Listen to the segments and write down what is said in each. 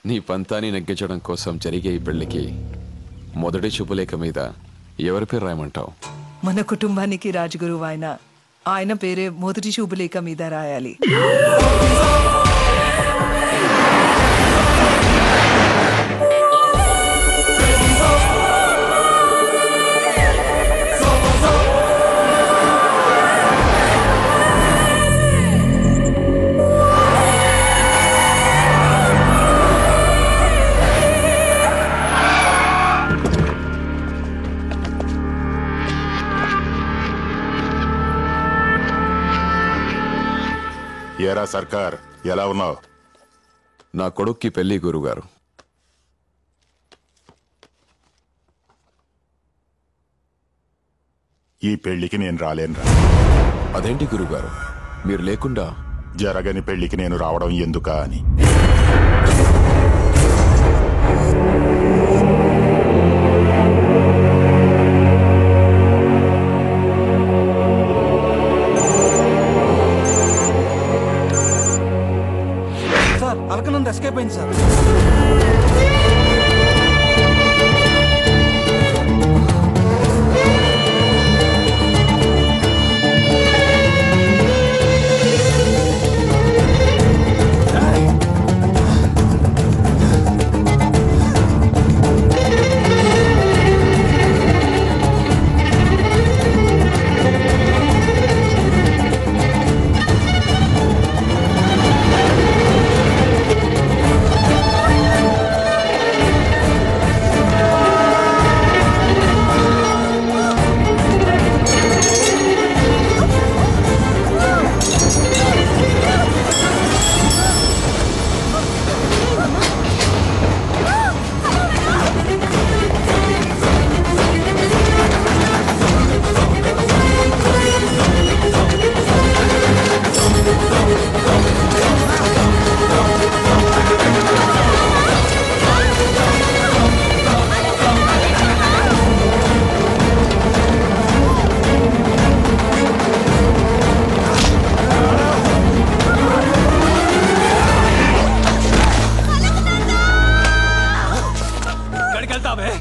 నీ పంతాన్ని నెగ్గించడం కోసం జరిగే ఈ పెళ్లికి మొదటి శుభలేఖ మీద ఎవరి పేరు రాయమంటావు మన కుటుంబానికి రాజగురువు ఆయన ఆయన పేరే మొదటి శుభలేఖ మీద రాయాలి ఏరా సర్కార్ ఎలా ఉన్నావు నా కొడుక్కి పెళ్లి గురుగారు ఈ పెళ్లికి నేను రాలేనురా అదేంటి గురుగారు మీరు లేకుండా జరగని పెళ్లికి నేను రావడం ఎందుకా అని సార్ అలకనంద ఎస్కేప్ అయింది సార్ ఎక్కడికి వెళ్తావే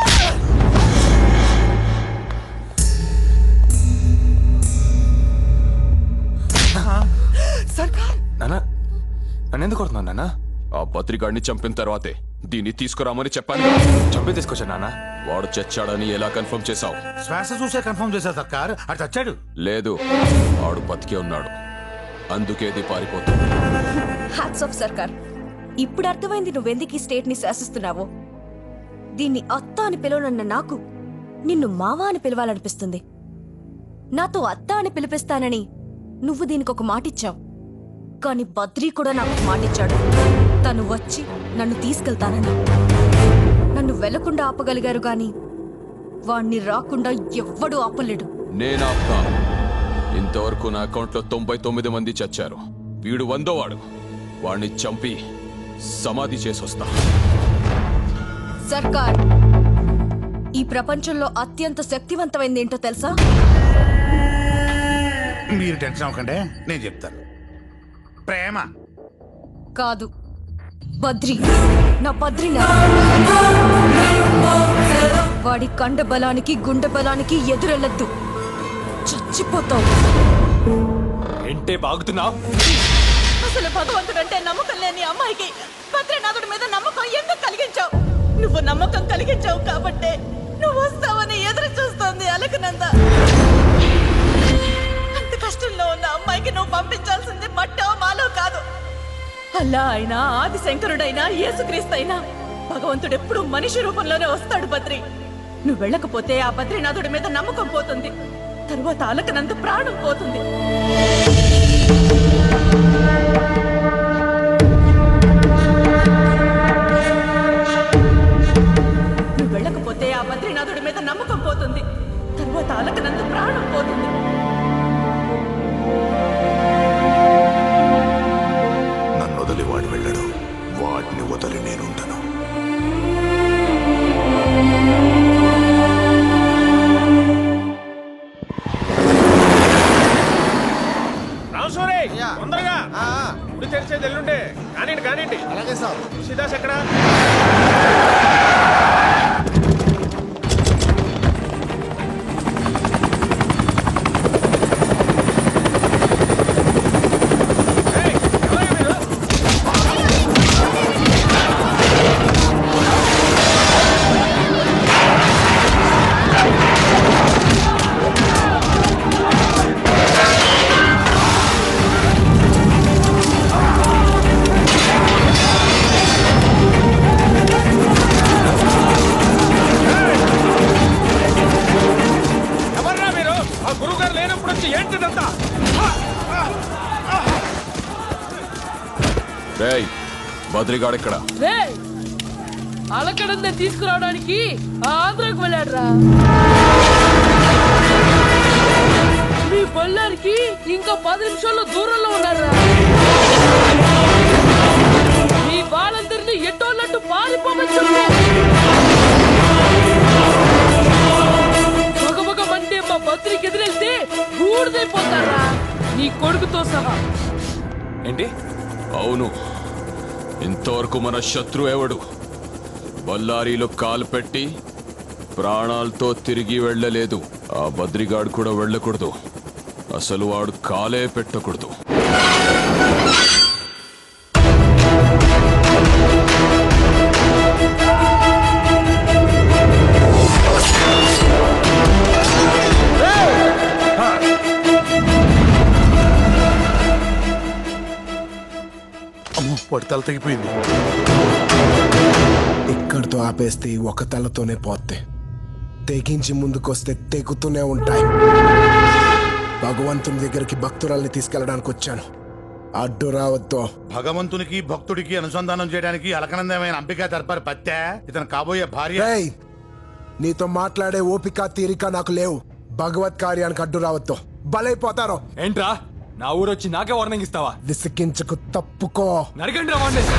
సర్కార్ నాన్న నన్ను ఎందుకు కొడుతున్నావు నాన్న ఆ పత్రికాడిని చంపిన తర్వాతే దీన్ని తీసుకురామని చెప్పాను చంపి తీసుకొచ్చా నాన్న వాడు చచ్చాడని ఎలా కన్ఫర్మ్ చేశావు శ్వాస చూసే కన్ఫర్మ్ చేశా సర్కార్ అటు చచ్చాడు లేదు వాడు బతికే ఉన్నాడు అందుకే ఇది పారిపోతుంది హ్యాట్స్ ఆఫ్ సర్కార్ ఇప్పుడు అర్థమైంది నువ్వెందుకు ఈ స్టేట్ ని శాసిస్తున్నావో దీన్ని అత్త అని పిలవనన్న నాకు నిన్ను మావా అని పిలవాలనిపిస్తుంది నాతో అత్త అని పిలిపిస్తానని నువ్వు దీనికి ఒక మాటిచ్చావు కానీ బద్రీ కూడా నాకు ఒక మాటిచ్చాడు తను వచ్చి నన్ను తీసుకెళ్తానని నన్ను వెళ్లకుండా ఆపగలిగారు గాని వాణ్ణి రాకుండా ఎవ్వడూ ఆపలేడు నేను ఆపుతాను ఇంతవరకు నా అకౌంట్లో తొంభై తొమ్మిది మంది చచ్చారు వీడు వందో వాడు వాడిని చంపి సమాధి చేసొస్తా సర్కార్ ఈ ప్రపంచంలో అత్యంత శక్తివంతమైంది ఏంటో తెలుసా మీరు టెన్షన్ అవ్వకండి నేను చెప్తాను ప్రేమ కాదు బద్రి నా బద్రినా వాడి కండ బలానికి గుండె బలానికి ఎదురెళ్ళద్దు చచ్చిపోతావు ఏంటే బాగుతున్నావు అసలు భగవంతుడంటే నమ్మకం లేని అమ్మాయికి భద్రనాథుడి మీద నమ్మకం ఎందుకు కలిగించావు నువ్వు నమ్మకం కలిగించావు కాబట్టే నువ్వు వస్తావని ఎదురు చూస్తోంది అలకనంద అంత కష్టంలో ఉన్న అమ్మాయికి నువ్వు పంపించాల్సింది మట్టో మాలో కాదు అల్లా అయినా ఆది శంకరుడైనా యేసుక్రీస్తైనా భగవంతుడు ఎప్పుడు మనిషి రూపంలోనే వస్తాడు బద్రి నువ్వు వెళ్ళకపోతే ఆ బద్రీనాథుడి మీద నమ్మకం పోతుంది తరువాత అలకనంత ప్రాణం పోతుంది నువ్వు వెళ్ళకపోతే ఆ బద్రీనాథుడి మీద నమ్మకం పోతుంది తరువాత అలకనంత ప్రాణం పోతుంది నన్ను వదిలి వాడు వెళ్ళడు వాడిని వదిలి నేనుండను రామసూరి తొందరగా గుడి తెరిచేది ఎల్లుండే కానివ్వండి కానివ్వండి అలాగే సార్ సిద్ధాస్ ఎక్కడ ఎవర్రా మీరు ఆ గురువు గారు లేనప్పుడు వచ్చి ఏంటిదంతా రేయ్ బద్రిగాడు ఇక్కడ రే అలకడందే తీసుకురావడానికి ఆ ఆంధ్రాకు వెళ్ళాడురా మీ బళ్ళారికి ఇంకా పది నిమిషాల్లో దూరంలో ఉన్నారా మీ వాళ్ళందరినీ ఎట్టోళ్ళట్టు పారిపోమని చెప్పు మగమగ మంటే మా బద్రికి ఎదురెళ్తే బూడిదైపోతారా నీ కొడుకుతో సహా ఏంటి అవును ఇంతవరకు మన శత్రు ఎవడు బళ్ళారీలో కాలు పెట్టి ప్రాణాలతో తిరిగి వెళ్ళలేదు ఆ బద్రిగాడు కూడా వెళ్ళకూడదు అసలు వాడు కాలే పెట్టకూడదు అమ్మో వాడి తల తెగిపోయింది ఇక్కడితో ఆపేస్తే ఈ ఒక తలతోనే పోతే తెగించి ముందుకొస్తే తెగుతూనే ఉంటాయి భగవంతుని దగ్గరికి భక్తురాల్ని తీసుకెళ్ళడానికి వచ్చాను అడ్డు రావద్దు భగవంతునికి భక్తుడికి అనుసంధానం చేయడానికి అలకనందమైన అంబికా దర్బార్ పత్తే ఇతను కాబోయే భార్య రేయ్ నీతో మాట్లాడే ఓపిక తీరిక నాకు లేవు భగవత్ కార్యానికి అడ్డు రావద్దు బలైపోతారు ఏంట్రా నా ఊరు వచ్చి నాకే వార్నింగ్ ఇస్తావా విసిగించకు తప్పుకో నరకండి రా వాడిని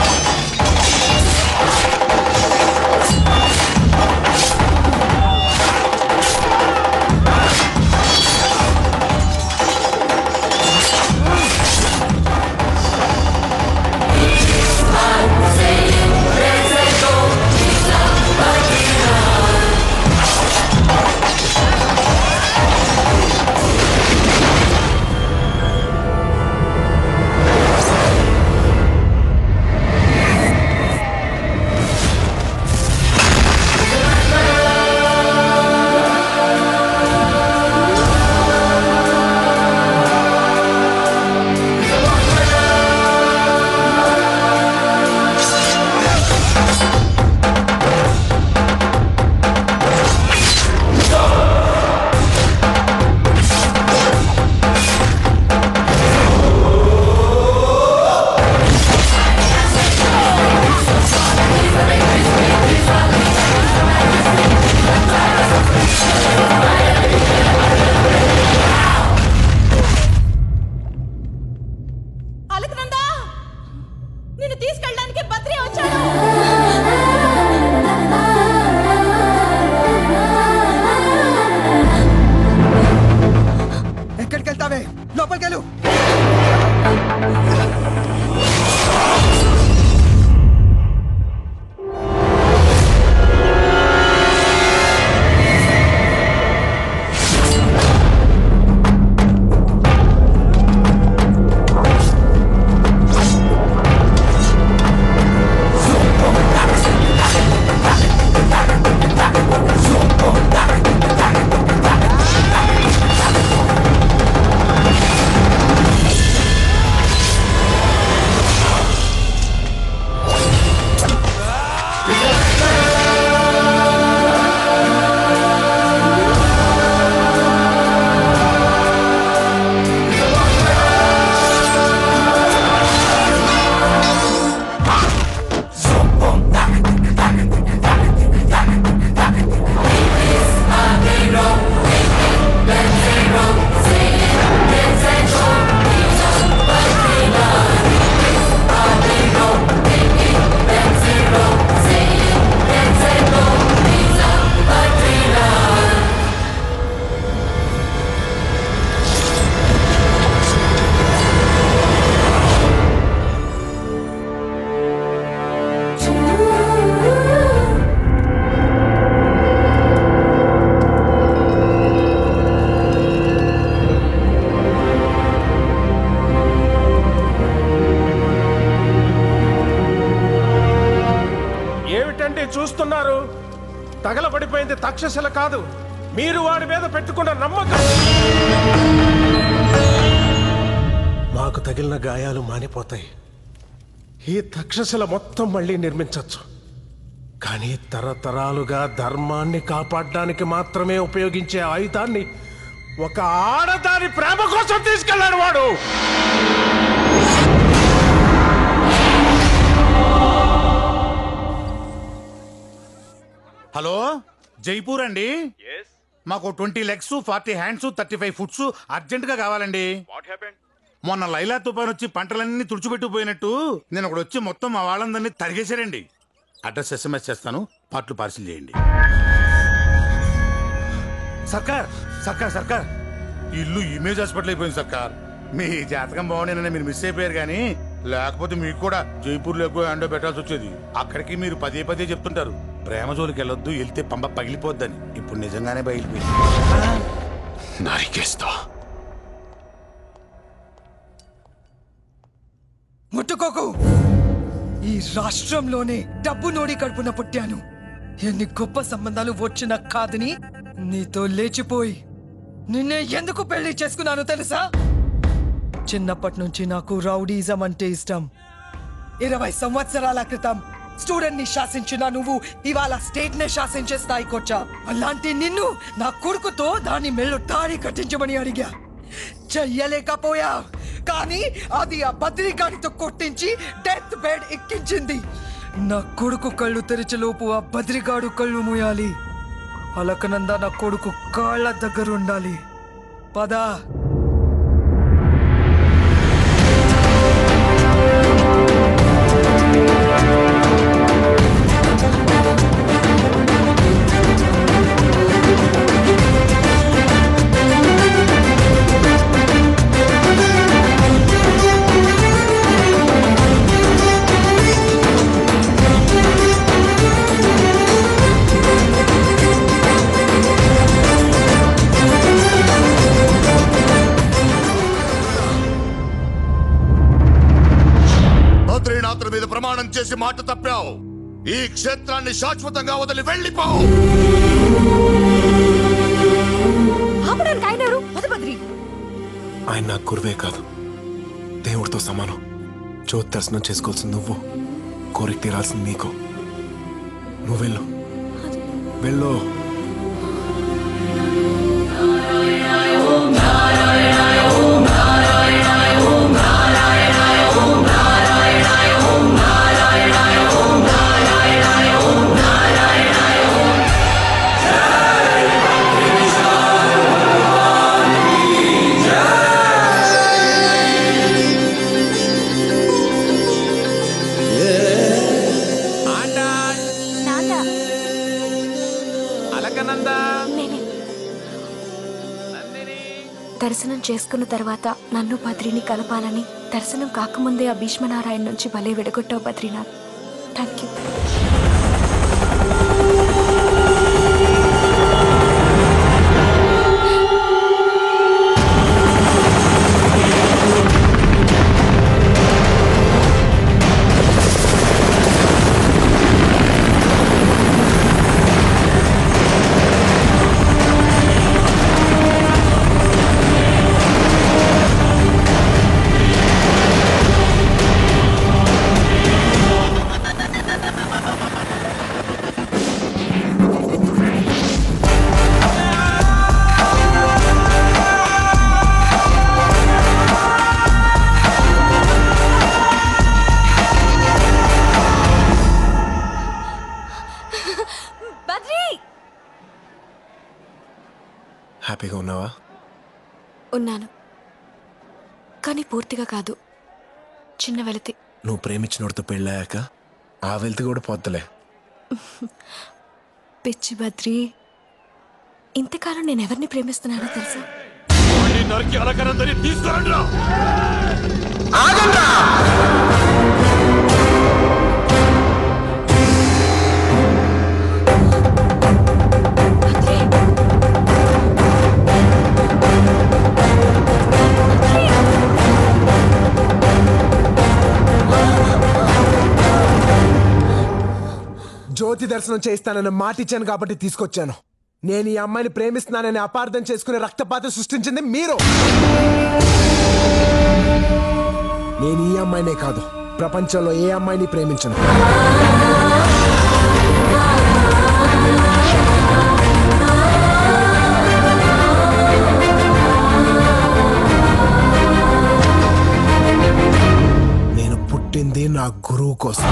ఆ రాక్షసుల కాదు మీరు వాడి మీద పెట్టుకున్న నమ్మకం మాకు తగిలిన గాయాలు మానిపోతాయి ఈ తక్షశిల మొత్తం మళ్ళీ నిర్మించవచ్చు కానీ తరతరాలుగా ధర్మాన్ని కాపాడడానికి మాత్రమే ఉపయోగించే ఆయుధాన్ని ఒక ఆడదాని ప్రేమ కోసం తీసుకెళ్ళాడు వాడు హలో జైపూర్ అండి మాకు twenty legs forty hands thirty five foots urgent గా కావాలండి మొన్న లైలా తుఫాన్ వచ్చి పంటలన్నీ తుడిచిపెట్టుకుపోయినట్టు నేను ఒకడు వచ్చి మొత్తం మా వాళ్ళందరినీ తరిగేశారండి అడ్రస్ ఎస్ఎంఎస్ చేస్తాను పార్ట్లు పార్సిల్ చేయండి సర్కార్ సర్కార్ సర్కార్ ఇల్లు ఇమేజ్ హాస్పిటల్ అయిపోయింది సర్కార్ మీ జాతకం బాగుండేనని మీరు మిస్ అయిపోయారు కానీ లేకపోతే మీకు కూడా జైపూర్ లో హ్యాండో పెట్టాల్సి వచ్చేది అక్కడికి మీరు పదే పదే చెప్తుంటారు ప్రేమ జోలికి వెళ్ళొద్దు వెళ్తే పంప పగిలిపోద్దని ఇప్పుడు నిజంగానే పగిలిపోయింది నరికేస్తా ముట్టుకోకు ఈ రాష్ట్రంలోనే డబ్బు నోడి కడుపున పుట్టాను ఎన్ని గొప్ప సంబంధాలు వచ్చినా కాదని నీతో లేచిపోయి నిన్నే ఎందుకు పెళ్లి చేసుకున్నాను తెలుసా చిన్నప్పటి నుంచి నాకు రౌడీజం అంటే ఇష్టం ఇరవై సంవత్సరాల క్రితం స్టూడెంట్ ని శాసించిన నువ్వు ఇవాళ స్టేట్ నే శాసించే స్థాయికి వచ్చా అలాంటి నిన్ను నా కొడుకుతో దాని మెళ్ళు తాడి కట్టించమని అడిగా చెయ్యలేకపోయా కానీ అది ఆ బద్రిగాడితో కొట్టించి డెత్ బెడ్ ఎక్కించింది నా కొడుకు కళ్ళు తెరిచేలోపు ఆ బద్రిగాడు కళ్ళు మూయాలి అలకనంద నా కొడుకు కాళ్ళ దగ్గర ఉండాలి పదా బద్రీనాథుల మీద ప్రమాణం చేసి మాట తప్పావు ఈ క్షేత్రాన్ని శాశ్వతంగా వదిలి వెళ్ళిపో ఆపడానికి ఆయన ఎవరు పద బద్రి ఆయన నా గురువే కాదు దేవుడితో సమానం జ్యోతి దర్శనం చేసుకోవాల్సింది నువ్వు కోరిక తీరాల్సింది నీకు నువ్వు వెళ్ళు వెళ్ళు నాన్న అలకనందా నేనే దర్శనం చేసుకున్న తర్వాత నన్ను బద్రిని కలపాలని దర్శనం కాకముందే ఆ భీష్మనారాయణ నుంచి భలే విడగొట్టావు బద్రీనాథ్ థ్యాంక్ యూ బద్రి హ్యాపీగా ఉన్నావా ఉన్నాను కానీ పూర్తిగా కాదు చిన్న వెలితి నువ్వు ప్రేమించినోడితో పెళ్ళాక ఆ వెళ్తే కూడా పోద్దలే పిచ్చి బద్రి ఇంతకాలం నేను ఎవరిని ప్రేమిస్తున్నానో తెలుసా నరికి అలకనందని తీసుకురండి జ్యోతి దర్శనం చేయిస్తానని మాట ఇచ్చాను కాబట్టి తీసుకొచ్చాను నేను ఈ అమ్మాయిని ప్రేమిస్తున్నానని అపార్థం చేసుకునే రక్తపాతం సృష్టించింది మీరు నేను ఈ అమ్మాయినే కాదు ప్రపంచంలో ఏ అమ్మాయిని ప్రేమించను నేను పుట్టింది నా గురువు కోసం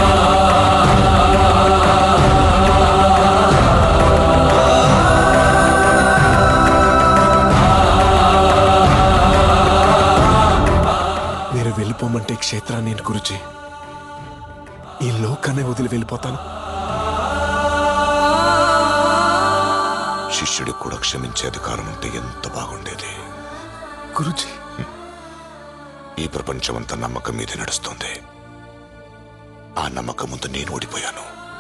మీరు వెళ్ళిపోమంటే క్షేత్రాన్ని నేను గురుజీ ఈ లోకాన్ని వదిలి వెళ్ళిపోతాను శిష్యుడికి కూడా క్షమించే అధికారం ఉంటే ఎంత బాగుండేది గురుజీ ఈ ప్రపంచమంతా నమ్మకం మీదే నడుస్తుంది ఆ నమ్మకం ముందు నేను ఓడిపోయాను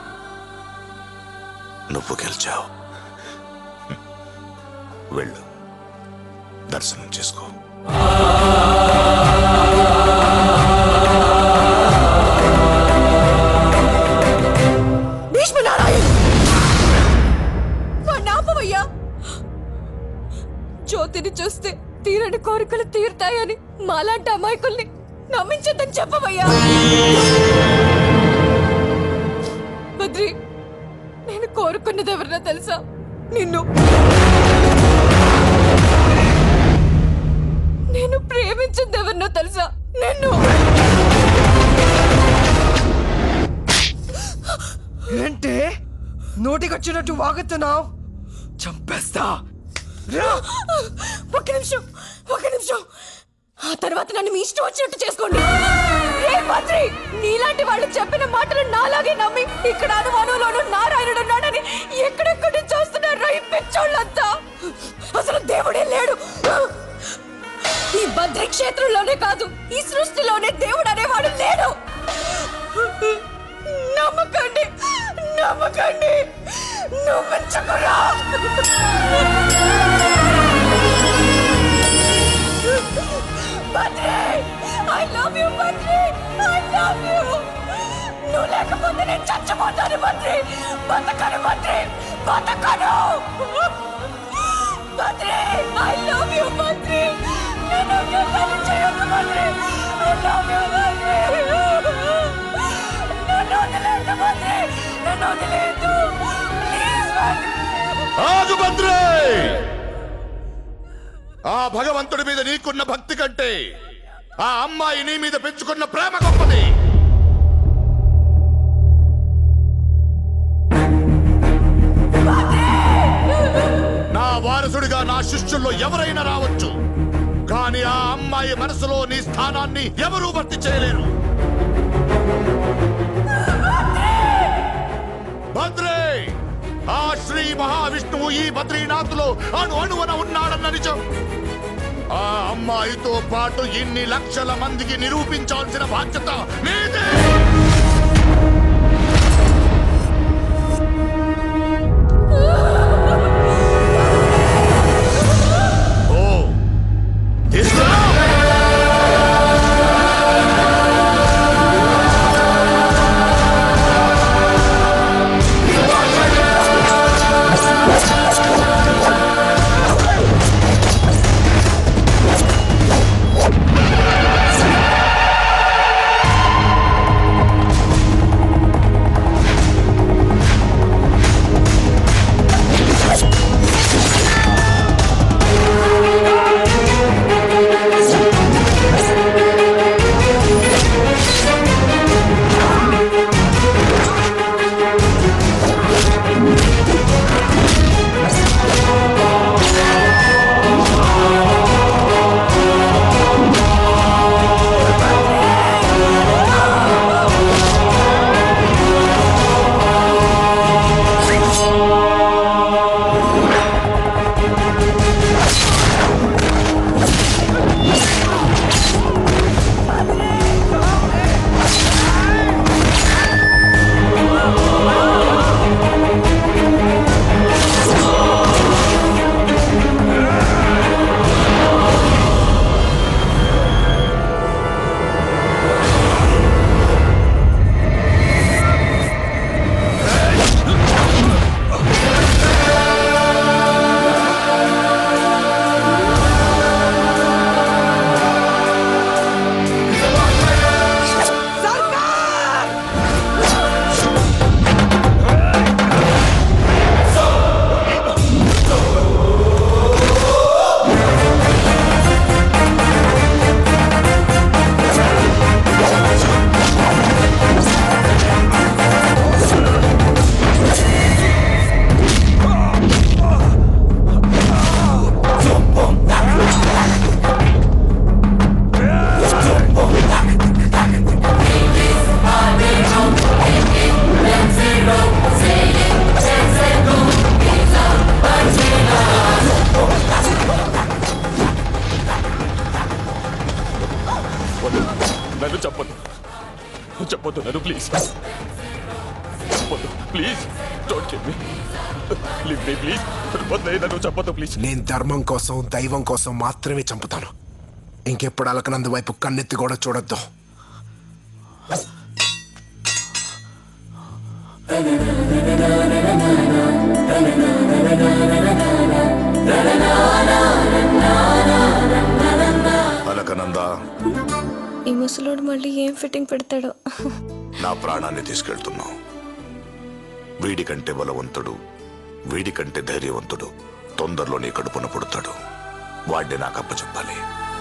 నువ్వు గెలిచావు వెళ్ళు దర్శనం చేసుకో భీష్మనారాయణ వాణ్ణి ఆపవయ్యా జ్యోతిని చూస్తే తీరని కోరికలు తీరుతాయని మాలాంటి అమాయకుల్ని నమ్మించద్దని చెప్పవయ్యా బద్రి నేను కోరుకున్నది ఎవరినో తెలుసా నిన్ను నేను ప్రేమించింది ఎవరినో తెలుసా నిన్ను ఏంటే నోటికొచ్చినట్టు వాగుతున్నావు చంపేస్తా రా ఒక నిమిషం ఒక నిమిషం ఆ తర్వాత నన్ను మీ ఇష్టం వచ్చినట్టు చేసుకోండి రే మంత్రి నీలాంటి వాళ్ళు చెప్పిన మాటలు నాలాగే నమ్మి ఇక్కడ అనుమానంలోను నారాయణుడు ఉన్నాడని ఎక్కడెక్కడి చూస్తున్నారు ఈ పిచ్చోళ్ళంతా అసలు దేవుడే లేడు ఈ భద్రి క్షేత్రంలోనే కాదు ఈ సృష్టిలోనే దేవుడు అనేవాడు లేడు నమ్మకండి నమ్మకండి నమ్మించకురా Badri I love you Badri I love you నువ్వు లేకపోతే నేను చచ్చిపోతాను భద్రి బతకను భద్రి బతకను Badri I love you Badri నేను నిన్ను చేయొద్దు Badri I love you Badri నన్ను వదిలేయద్దు భద్రి నన్ను వదిలేయద్దు ప్లీజ్ భద్రి ఆగు భద్రే ఆ భగవంతుడి మీద నీకున్న భక్తి కంటే ఆ అమ్మాయి నీ మీద పెంచుకున్న ప్రేమ గొప్పది నా వారసుడిగా నా శిష్యుల్లో ఎవరైనా రావచ్చు కానీ ఆ అమ్మాయి మనసులో నీ స్థానాన్ని ఎవరూ భర్తీ చేయలేరు భద్రే ఆ శ్రీ మహావిష్ణువు ఈ బద్రీనాథ్లో అణు అణువన ఉన్నాడన్న నిజం ఆ అమ్మాయితో పాటు ఇన్ని లక్షల మందికి నిరూపించాల్సిన బాధ్యత మీదే ఓ తీసుకురా ఆ చంపొద్దు నన్ను ప్లీజ్ చంపొద్దు please don't kill me leave me please వదిలేయ్ నన్ను చంపొద్దు ప్లీజ్ నేను ధర్మం కోసం దైవం కోసం మాత్రమే చంపుతాను ఇంకెప్పుడు అలకనంద వైపు కన్నెత్తి కూడా చూడొద్దు అలకనంద ఈ ముసలోడు మళ్ళీ ఏం ఫిట్టింగ్ పెడతాడో నా ప్రాణాన్ని తీసుకెళ్తున్నావు వీడికంటే బలవంతుడు వీడికంటే ధైర్యవంతుడు తొందరలో నీ కడుపున పుడతాడు వాడిని నాకు అప్పచెప్పాలి